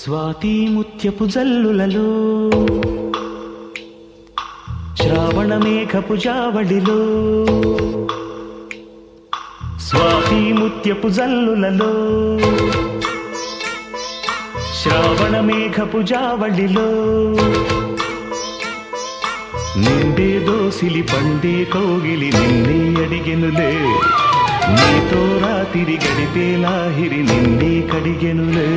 స్వాతి ముత్యపు జల్లులలో శ్రావణ మేఘపు జావడిలో స్వాతి ముత్యపు జల్లులలో శ్రావణ మేఘపు జావడిలో నిండే దోసిలి పండే కౌగిలి నిన్నే అడిగెనులే నీతో రాతిరి గడిపే లాహిరి నిన్నే కడిగెనులే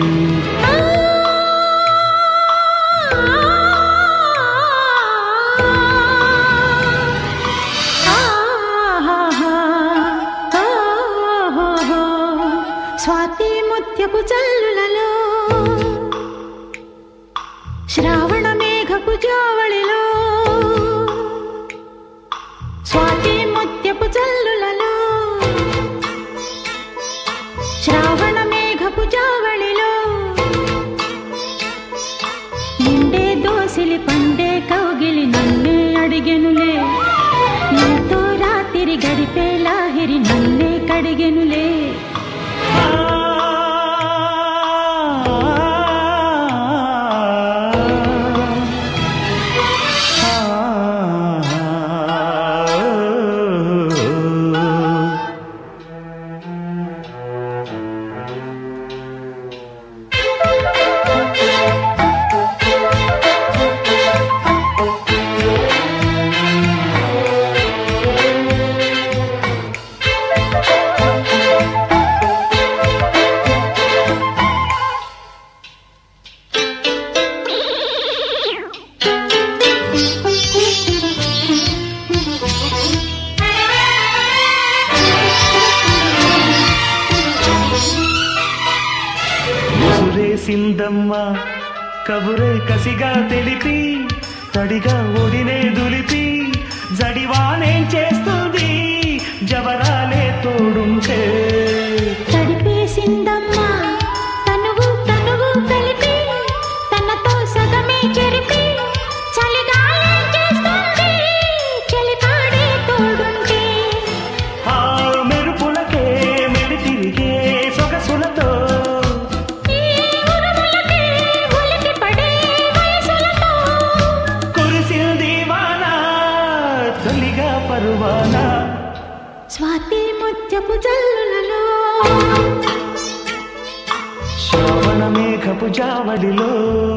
స్వాతి ముత్యపు చల్లులలో శ్రావణ మేఘపు జావళిలో స్వాతి ముత్యపు చల్లులలో శ్రావణ మేఘపు జావళిలో నిండే దోసిలి పండే కౌగిలి నన్నే అడిగెనులే నీతో రాత్రి గడిపే లాహిరి నన్నే కడిగెనులే ముసురేసిందమ్మ కబురే కసిగా తెలిపి తడిగా ఒడినే దులిపి జడివానేం చేస్తుంది జవరాలే తోడుంటే తడిపేసిందమ్మా తనువు తనువు కలిపి తనతో సగమే చెరిపి చలిగాలే చేస్తుంది చలికాడే తోడుంటే ఆ మెరుపులకే మెడి తిరిగే సొగసులతో ఈ ఉరుములకే ఉలికి పడే వయసులతో కురిసింది వాన తొలిగా పరువానా స్వాతి ముత్యపు జల్లులలో శ్రావణ మేఘపు జావడిలో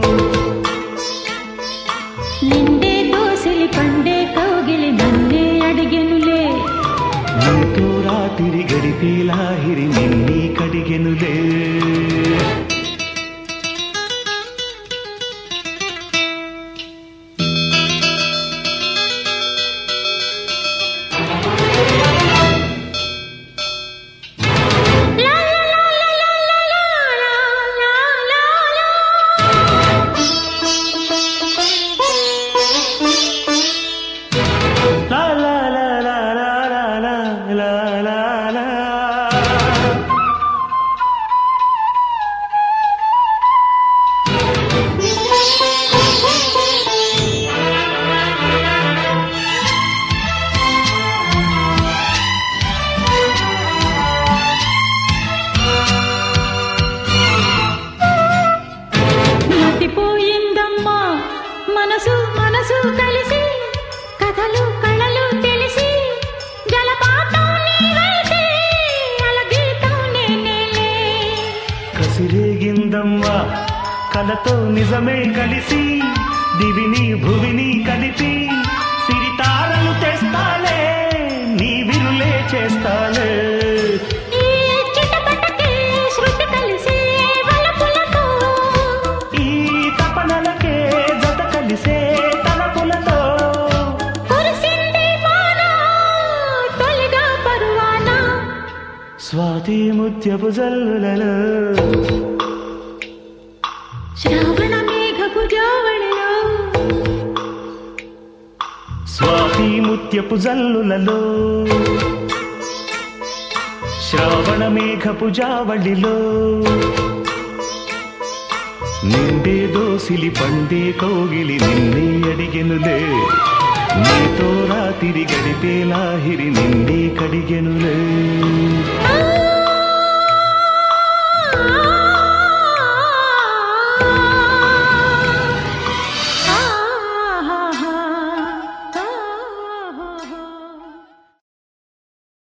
నిండే దోసిలి పండే కౌగిలి నన్నే అడిగెనులే నీతో రాత్రి గడిపే లాహిరి నిన్నీ కడిగెనులే లా లా లా లా లా లా లా లా లా లా లా లా లా లా లా లా లా లా లా. మతిపోయిందమ్మా మనసు మనసు కలిసి కథలు కళలు తెలిసి జలపాతం నీవైతే అలగీతం నేనేలే కసిరేగిందమ్మా కలతో నిజమే కలిసి దివిని భువిని కలిపి సిరితారలు తెస్తాలే నీ విరులే చేస్తాలే ఈ చిటపటకే శృతి కలిసి వలపులతో ఈ తపనలకే జత కలిసే తలపులతో కురిసింది వాన తొలిగా పరువానా స్వాతి ముత్యపు జల్లులలో శ్రావణ మేఘపు జావళిలో స్వాతి ముత్యపు జల్లులలో శ్రావణ మేఘపు జావళిలో నిండే దోసిలి పండే కౌగిలి నిన్నే అడిగెనులే నీతో రాతిరి గడిపే లాహిరి నిన్నే కడిగెనులే ఆ